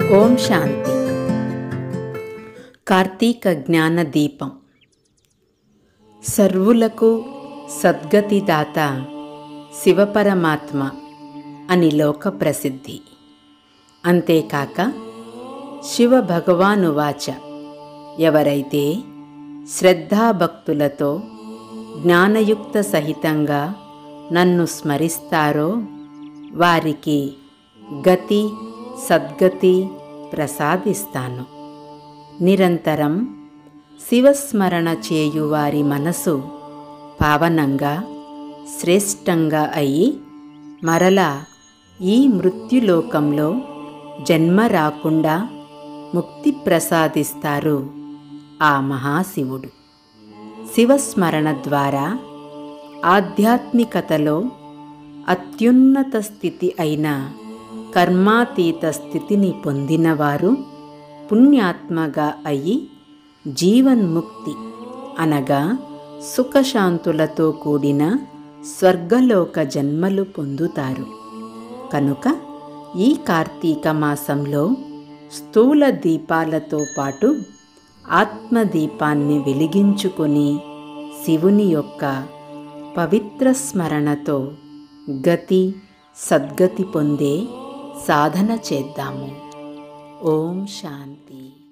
ఓం శాంతి కార్తీక జ్ఞాన దీపం సర్వులకు సద్గతిదాత శివపరమాత్మ అని లోక ప్రసిద్ధి అంతేకాక శివ భగవాను వాచ ఎవరైతే శ్రద్ధాభక్తులతో జ్ఞానయుక్త సహితంగా నన్ను స్మరిస్తారో వారికి గతి సద్గతి ప్రసాదిస్తాను నిరంతరం శివస్మరణ చేయు వారి మనసు పావనంగా శ్రేష్టంగా అయి మరలా ఈ మృత్యులోకంలో జన్మ రాకుండా ముక్తి ప్రసాదిస్తారు ఆ మహాశివుడు శివస్మరణ ద్వారా ఆధ్యాత్మికతలో అత్యున్నత స్థితి అయిన కర్మాతీత స్థితిని పొందినవారు పుణ్యాత్మగా అయి జీవన్ముక్తి అనగా సుఖశాంతులతో కూడిన స్వర్గలోక జన్మలు పొందుతారు కనుక ఈ కార్తీక మాసంలో స్థూల దీపాలతో పాటు ఆత్మదీపాన్ని వెలిగించుకొని శివుని యొక్క పవిత్ర స్మరణతో గతి సద్గతి పొందే సాధన చేద్దాము ఓం శాంతి